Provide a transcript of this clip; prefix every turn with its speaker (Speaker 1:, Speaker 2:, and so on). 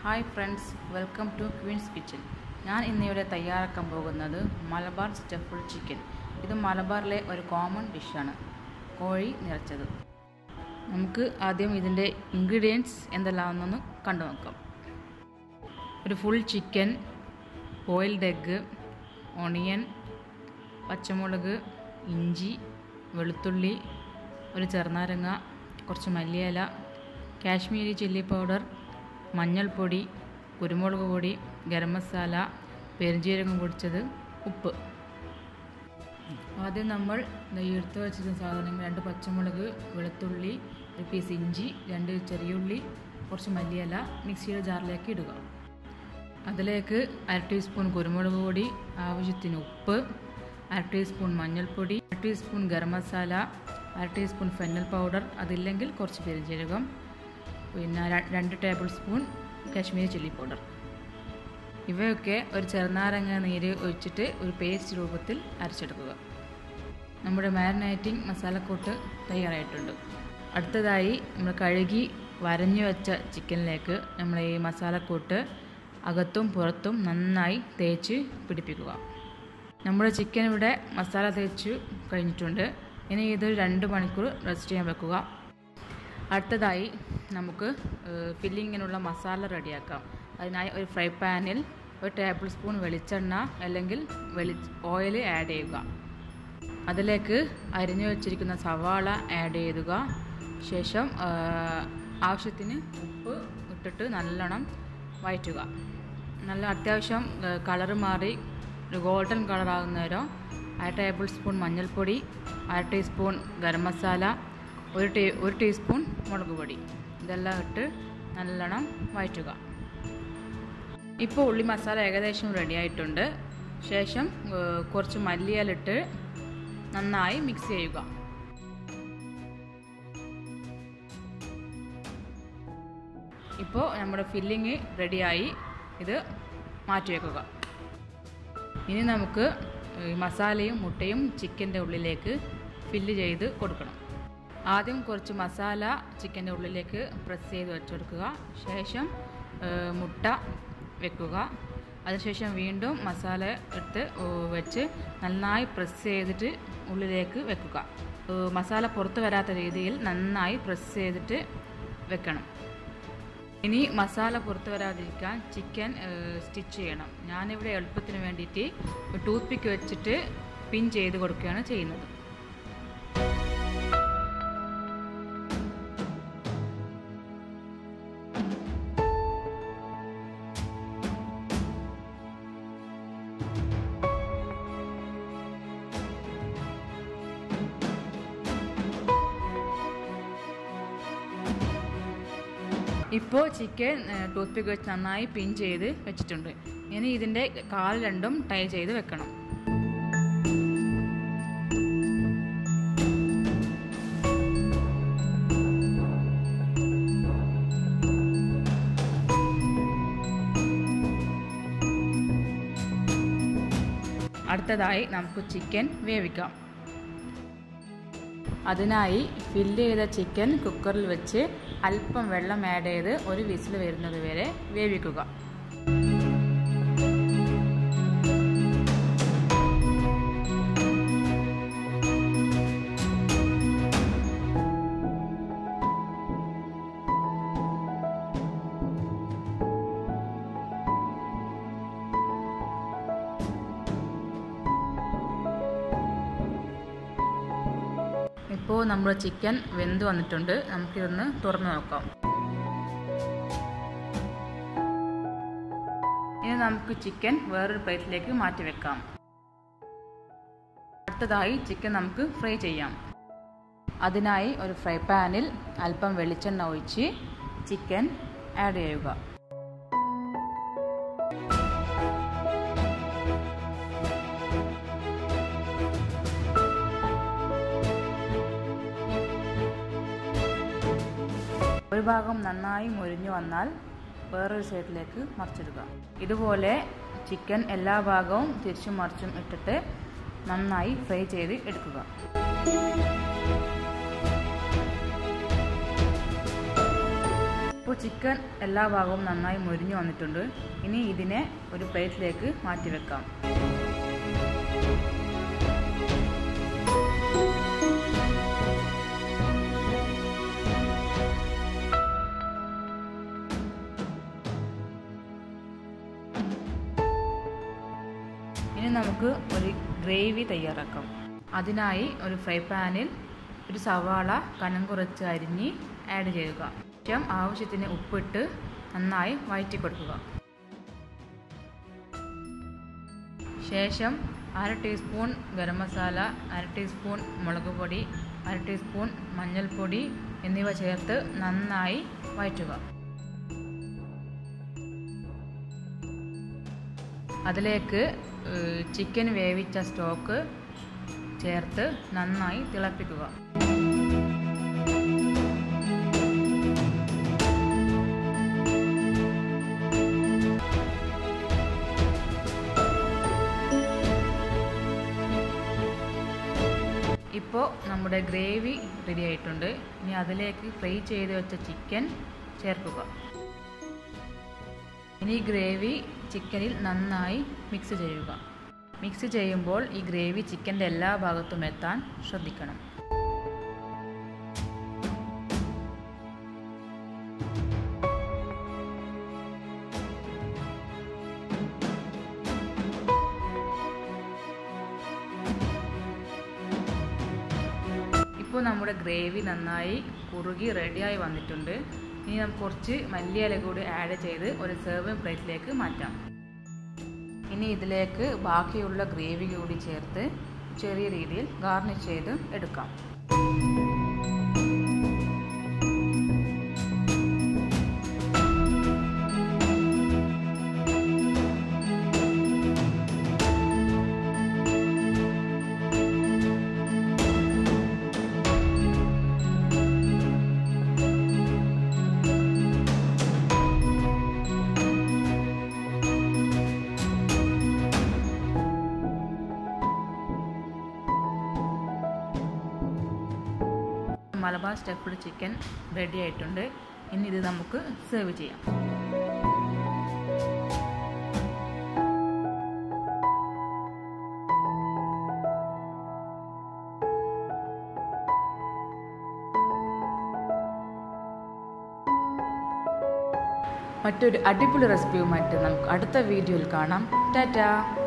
Speaker 1: hi friends welcome to queen's kitchen ഞാൻ ഇന്നിവിടെ തയ്യാറാക്കാൻ പോകുന്നത് മലബാർ സ്റ്റഫിൾ ചിക്കൻ ഇത് മലബാറിലെ ഒരു കോമൺ ഡിഷാണ് കോഴി നിറച്ചത് നമുക്ക് ആദ്യം ഇതിൻ്റെ ഇൻഗ്രീഡിയൻസ് എന്തെല്ലാമെന്നൊന്ന് കണ്ടു നോക്കാം ഒരു full chicken boiled egg onion പച്ചമുളക് ഇഞ്ചി വെളുത്തുള്ളി ഒരു ചെറുനാരങ്ങ കുറച്ച് മല്ലിയില കാശ്മീരി ചില്ലി പൗഡർ മഞ്ഞൾപ്പൊടി കുരുമുളക് പൊടി ഗരം മസാല പെരുംജീരകം പൊടിച്ചത് ഉപ്പ് ആദ്യം നമ്മൾ ദേ ഈ എടുത്ത് വെച്ചിരുന്ന സാധനങ്ങൾ രണ്ട് പച്ചമുളക് വെളുത്തുള്ളി ഒരു പീസ് ഇഞ്ചി രണ്ട് ചെറിയുള്ളി കുറച്ച് മല്ലിയില മിക്സിയുടെ ജാറിലേക്ക് ഇടുക അതിലേക്ക് അര ടീസ്പൂൺ കുരുമുളക് പൊടി ആവശ്യത്തിന് ഉപ്പ് അര ടീസ്പൂൺ മഞ്ഞൾപ്പൊടി അര ടീസ്പൂൺ ഗരം മസാല അര ടീസ്പൂൺ ഫെന്നൽ പൗഡർ അതില്ലെങ്കിൽ കുറച്ച് പെരുംജീരകം പിന്നെ ര- രണ്ട് table spoon Kashmiri chilli powder ഇവയൊക്കെ ഒരു ചെറുനാരങ്ങ നീര് ഒഴിച്ചിട്ട് ഒരു പേസ്റ്റ് രൂപത്തിൽ അരച്ചെടുക്കുക നമ്മുടെ മാരിനേറ്റിംഗ് മസാലക്കൂട്ട് തയ്യാറായിട്ടുണ്ട് അടുത്തതായി നമ്മൾ കഴുകി വരഞ്ഞു വെച്ച ചിക്കനിലേക്ക് നമ്മൾ ഈ മസാലക്കൂട്ട് അകത്തും പുറത്തും നന്നായി തേച്ച് പിടിപ്പിക്കുക നമ്മുടെ ചിക്കൻ ഇവിടെ മസാല തേച്ച് കഴിഞ്ഞിട്ടുണ്ട് ഇനി ഇത് രണ്ട് മണിക്കൂർ റെസ്റ്റ് ചെയ്യാൻ വെക്കുക അടുത്തതായി നമുക്ക് ഫില്ലിങ്ങിനുള്ള മസാല റെഡിയാക്കാം അതിനായി ഒരു ഫ്രൈ പാനിൽ ഒരു ടേബിൾ സ്പൂൺ വെളിച്ചെണ്ണ അല്ലെങ്കിൽ വെളി ഓയിൽ ആഡ് ചെയ്യുക അതിലേക്ക് അരിഞ്ഞു വെച്ചിരിക്കുന്ന സവാള ആഡ് ചെയ്യുക ശേഷം ആ, ആവശ്യത്തിന് ഉപ്പ് ഇട്ടിട്ട് നല്ലോണം വഴറ്റുക നല്ല അത്യാവശ്യം കളറ് മാറി ഒരു ഗോൾഡൻ കളറാകുന്നേരം അര ടേബിൾ സ്പൂൺ മഞ്ഞൾപ്പൊടി അര ടീസ്പൂൺ ഗരം മസാല ഒരു ടീ ഒരു ടീസ്പൂൺ മുളക് പൊടി ഇതെല്ലാം ഇട്ട് നല്ലോണം വഴറ്റുക ഇപ്പോൾ ഉള്ളി മസാല ഏകദേശം റെഡി ആയിട്ടുണ്ട് ശേഷം ഏഹ്, കുറച്ച് മല്ലിയിലിട്ട് നന്നായി മിക്സ് ചെയ്യുക ഇപ്പോൾ നമ്മുടെ ഫില്ലിങ് റെഡിയായി ഇത് മാറ്റി വെക്കുക ഇനി നമുക്ക് ഈ മസാലയും മുട്ടയും ചിക്കൻ്റെ ഉള്ളിലേക്ക് ഫില്ല് ചെയ്ത് കൊടുക്കണം ആദ്യം കുറച്ച് മസാല ചിക്കൻ്റെ ഉള്ളിലേക്ക് പ്രസ് ചെയ്ത് വെച്ചെടുക്കുക ശേഷം ഏഹ്, മുട്ട വെക്കുക അതിനുശേഷം വീണ്ടും മസാല എടുത്ത് ഏഹ്, വെച്ച് നന്നായി പ്രസ് ചെയ്തിട്ട് ഉള്ളിലേക്ക് വെക്കുക ഏഹ്, മസാല പുറത്ത് വരാത്ത രീതിയിൽ നന്നായി പ്രസ് ചെയ്തിട്ട് വെക്കണം ഇനി മസാല പുറത്ത് വരാതിരിക്കാൻ ചിക്കൻ സ്റ്റിച്ച് ചെയ്യണം ഞാനിവിടെ എളുപ്പത്തിന് വേണ്ടിയിട്ട് ടൂത്ത് പിക്ക് വെച്ചിട്ട് പിൻ ചെയ്ത് കൊടുക്കുകയാണ് ചെയ്യുന്നത് ഇപ്പോൾ ചിക്കൻ ടൂത്ത് പിക്ക് വെച്ച് നന്നായി പിൻ ചെയ്ത് വെച്ചിട്ടുണ്ട് ഇനി ഇതിൻ്റെ കാൽ രണ്ടും ടൈ ചെയ്ത് വെക്കണം അടുത്തതായി നമുക്ക് ചിക്കൻ വേവിക്കാം അതിനായി ഫില്ല് ചെയ്ത ചിക്കൻ കുക്കറിൽ വെച്ച് അല്പം വെള്ളം ആഡ് ചെയ്ത് ഒരു വിസിൽ വരുന്നത് വരെ വേവിക്കുക ഇപ്പോൾ നമ്മുടെ ചിക്കൻ വെന്ത് വന്നിട്ടുണ്ട് നമുക്കിതൊന്ന് തുറന്നു നോക്കാം ഇനി നമുക്ക് ചിക്കൻ വേറൊരു പ്ലേറ്റിലേക്ക് മാറ്റി വെക്കാം അടുത്തതായി ചിക്കൻ നമുക്ക് ഫ്രൈ ചെയ്യാം അതിനായി ഒരു ഫ്രൈ പാനിൽ അല്പം വെളിച്ചെണ്ണ ഒഴിച്ച് ചിക്കൻ ആഡ് ചെയ്യുക ഒരു ഭാഗം നന്നായി മുരിഞ്ഞു വന്നാൽ വേറൊരു സൈഡിലേക്ക് മറിച്ചിടുക ഇതുപോലെ ചിക്കൻ എല്ലാ ഭാഗവും തിരിച്ചും മറിച്ചും ഇട്ടിട്ട് നന്നായി ഫ്രൈ ചെയ്ത് എടുക്കുക ഇപ്പോൾ ചിക്കൻ എല്ലാ ഭാഗവും നന്നായി മുരിഞ്ഞു വന്നിട്ടുണ്ട് ഇനി ഇതിനെ ഒരു പ്ലേറ്റിലേക്ക് മാറ്റി വെക്കാം ഇനി നമുക്ക് ഒരു ഗ്രേവി തയ്യാറാക്കാം അതിനായി ഒരു ഫ്രൈ പാനിൽ ഒരു സവാള കനം കുറച്ച് അരിഞ്ഞ് ആഡ് ചെയ്യുക ശേഷം ആവശ്യത്തിന് ഉപ്പിട്ട് നന്നായി വഴറ്റി കൊടുക്കുക ശേഷം അര ടീസ്പൂൺ ഗരം മസാല അര ടീസ്പൂൺ മുളക് പൊടി അര ടീസ്പൂൺ മഞ്ഞൾപ്പൊടി എന്നിവ ചേർത്ത് നന്നായി വഴറ്റുക അതിലേക്ക് ചിക്കൻ വേവിച്ച സ്റ്റോക്ക് ചേർത്ത് നന്നായി തിളപ്പിക്കുക ഇപ്പോൾ നമ്മുടെ ഗ്രേവി റെഡി ആയിട്ടുണ്ട് ഇനി അതിലേക്ക് ഫ്രൈ ചെയ്ത് വെച്ച ചിക്കൻ ചേർക്കുക ഇനി ഗ്രേവി ചിക്കനിൽ നന്നായി മിക്സ് ചെയ്യുക മിക്സ് ചെയ്യുമ്പോൾ ഈ ഗ്രേവി ചിക്കൻ്റെ എല്ലാ ഭാഗത്തും എത്താൻ ശ്രദ്ധിക്കണം ഇപ്പോൾ നമ്മുടെ ഗ്രേവി നന്നായി കുറുകി റെഡിയായി വന്നിട്ടുണ്ട് ഇനി നമുക്ക് കുറച്ച് മല്ലിയില കൂടി ആഡ് ചെയ്ത് ഒരു സെർവിങ് പ്ലേറ്റിലേക്ക് മാറ്റാം ഇനി ഇതിലേക്ക് ബാക്കിയുള്ള ഗ്രേവി കൂടി ചേർത്ത് ചെറിയ രീതിയിൽ ഗാർണിഷ് ചെയ്ത് എടുക്കാം മലബാർ സ്റ്റഫ്ഡ് ചിക്കൻ റെഡി ആയിട്ടുണ്ട് ഇനി ഇത് നമുക്ക് സെർവ് ചെയ്യാം മറ്റൊരു അടിപൊളി റെസിപ്പിയുമായിട്ട് നമുക്ക് അടുത്ത വീഡിയോയിൽ കാണാം ടാറ്റാ